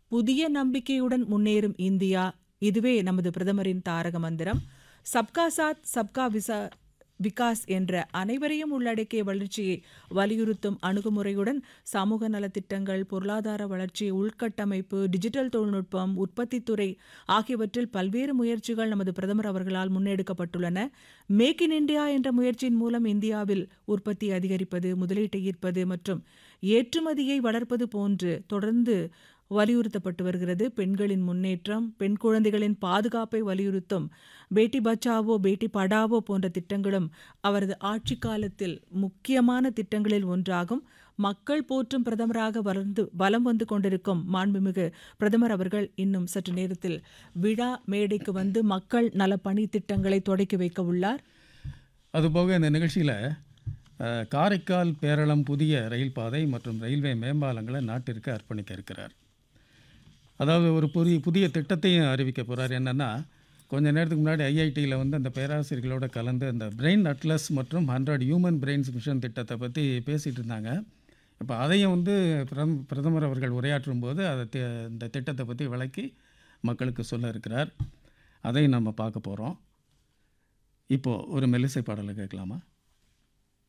புதிய நம்பிக்கையுடன் முன்னேறும் இந்தியா இதுவே நமது பிரதமரின் தாரக மந்திரம் சப்கா சாத் சப்கா விசா விகாஸ் என்ற அனைவரையும் உள்ளடக்கிய வளர்ச்சியை வலியுறுத்தும் அணுகுமுறையுடன் சமூக நலத்திட்டங்கள் பொருளாதார வளர்ச்சி உள்கட்டமைப்பு டிஜிட்டல் தொழில்நுட்பம் உற்பத்தித்துறை ஆகியவற்றில் பல்வேறு முயற்சிகள் நமது பிரதமர் அவர்களால் முன்னெடுக்கப்பட்டுள்ளன மேக் இன் இந்தியா என்ற முயற்சியின் மூலம் இந்தியாவில் உற்பத்தி அதிகரிப்பது முதலீட்டை ஈர்ப்பது மற்றும் ஏற்றுமதியை வளர்ப்பது போன்று தொடர்ந்து வலியுறுத்தப்பட்டு வருகிறது பெண்களின் முன்னேற்றம் பெண் குழந்தைகளின் பாதுகாப்பை வலியுறுத்தும் பேட்டி பச்சாவோ பேட்டி படாவோ போன்ற திட்டங்களும் அவரது ஆட்சி காலத்தில் முக்கியமான திட்டங்களில் ஒன்றாகும் மக்கள் போற்றும் பிரதமராக வளர்ந்து வலம் வந்து கொண்டிருக்கும் மாண்புமிகு பிரதமர் அவர்கள் இன்னும் சற்று நேரத்தில் விழா மேடைக்கு வந்து மக்கள் நல பணி திட்டங்களை தொடக்கி வைக்க உள்ளார் அதுபோக இந்த நிகழ்ச்சியில் அஹ், காரைக்கால் பேரளம் புதிய ரயில் பாதை மற்றும் ரயில்வே மேம்பாலங்களை நாட்டிற்கு அர்ப்பணிக்க இருக்கிறார் அதாவது ஒரு புதிய புதிய திட்டத்தையும் அறிவிக்க போகிறார் என்னென்னா கொஞ்ச நேரத்துக்கு முன்னாடி ஐஐடியில் வந்து அந்த பேராசிரியர்களோட கலந்து அந்த பிரெயின் அட்லஸ் மற்றும் ஹண்ட்ரட் ஹியூமன் பிரெயின்ஸ் மிஷன் திட்டத்தை பற்றி பேசிகிட்டு இருந்தாங்க இப்போ அதையும் வந்து பிரதம் பிரதமர் அவர்கள் உரையாற்றும் போது அதை தி- இந்த திட்டத்தை பற்றி விளக்கி மக்களுக்கு சொல்ல இருக்கிறார் அதையும் நம்ம பார்க்க போகிறோம் இப்போது ஒரு மெல்லிசை பாடலை கேட்கலாமா